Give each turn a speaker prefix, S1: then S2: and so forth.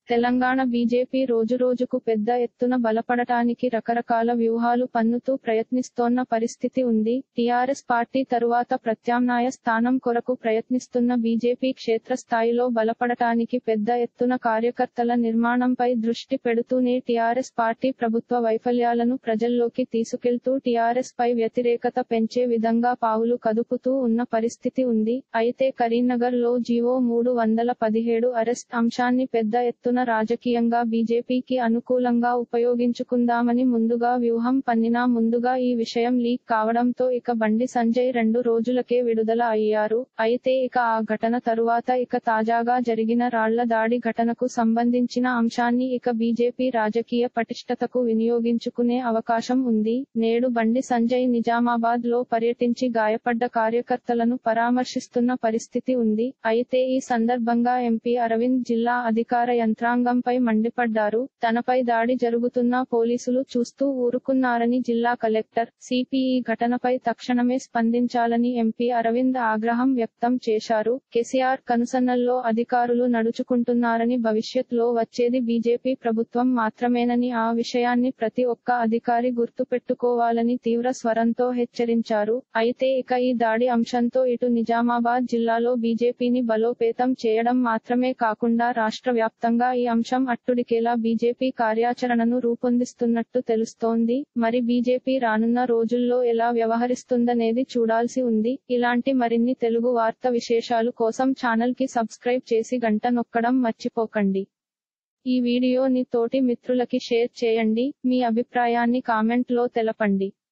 S1: Telangana BJP రోజురోజుకు పెద్ద ఎత్తున బలపడటానికి రకరకాల వ్యూహాలు పన్నుతూ ప్రయత్నిస్తోన్న పరిస్థితి ఉంది టీఆర్ఎస్ పార్టీ తరువాత ప్రత్యామ్నాయ స్థానం కొరకు ప్రయత్నిస్తున్న బీజేపీ క్షేత్రస్థాయిలో బలపడటానికి పెద్ద ఎత్తున కార్యకర్తల నిర్మాణంపై దృష్టి పెడుతూనే టీఆర్ఎస్ పార్టీ ప్రభుత్వ వైఫల్యాలను ప్రజల్లోకి తీసుకెళ్తూ టీఆర్ఎస్ పై వ్యతిరేకత పెంచే విధంగా పావులు కదుపుతూ ఉన్న పరిస్థితి ఉంది అయితే కరీంనగర్ లో జీవో మూడు వందల పదిహేడు అరెస్ట్ అంశాన్ని పెద్ద ఎత్తున రాజకీయంగా బీజేపీకి అనుకూలంగా ఉపయోగించుకుందామని ముందుగా వ్యూహం పన్నినా ముందుగా ఈ విషయం లీక్ కావడంతో ఇక బండి సంజయ్ రెండు రోజులకే విడుదల అయ్యారు అయితే ఇక ఆ ఘటన తరువాత ఇక తాజాగా జరిగిన రాళ్ల దాడి ఘటనకు సంబంధించిన అంశాన్ని ఇక బీజేపీ రాజకీయ పటిష్టతకు వినియోగించుకునే అవకాశం ఉంది నేడు బండి సంజయ్ నిజామాబాద్ లో పర్యటించి గాయపడ్డ కార్యకర్తలను పరామర్శిస్తున్న పరిస్థితి ఉంది అయితే ఈ సందర్భంగా ఎంపీ అరవింద్ జిల్లా అధికార యంత్రాంగంపై మండిపడ్డారు తనపై దాడి జరుగుతున్నా పోలీసులు చూస్తూ ఊరుకున్నారని జిల్లా కలెక్టర్ సిపిఈ ఘటనపై తక్షణమే స్పందించాలని ఎంపీ అరవింద్ ఆగ్రహం వ్యక్తం చేశారు కేసీఆర్ కనుసన్నల్లో అధికారులు నడుచుకుంటున్నారని భవిష్యత్లో వచ్చేది బీజేపీ ప్రభుత్వం మాత్రమేనని ఆ విషయాన్ని ప్రతి ఒక్క అధికారి గుర్తుపెట్టుకోవాలని తీవ్ర స్వరంతో హెచ్చరించారు అయితే ఇక ఈ దాడి అంశంతో ఇటు నిజామాబాద్ జిల్లాలో బీజేపీని బలోపేతం చేయడం మాత్రమే కాకుండా రాష్ట్ర వ్యాప్తంగా ఈ అంశం అట్టుడికేలా బీజేపీ కార్యాచరణను రూపొందిస్తున్నట్టు తెలుస్తోంది మరి బీజేపీ రానున్న రోజుల్లో ఎలా వ్యవహరిస్తుందనేది చూడాల్సి ఉంది ఇలాంటి మరిన్ని తెలుగు వార్త విశేషాలు కోసం ఛానల్ కి సబ్స్క్రైబ్ చేసి గంట నొక్కడం మర్చిపోకండి ఈ వీడియోని తోటి మిత్రులకి షేర్ చేయండి మీ అభిప్రాయాన్ని కామెంట్ లో తెలపండి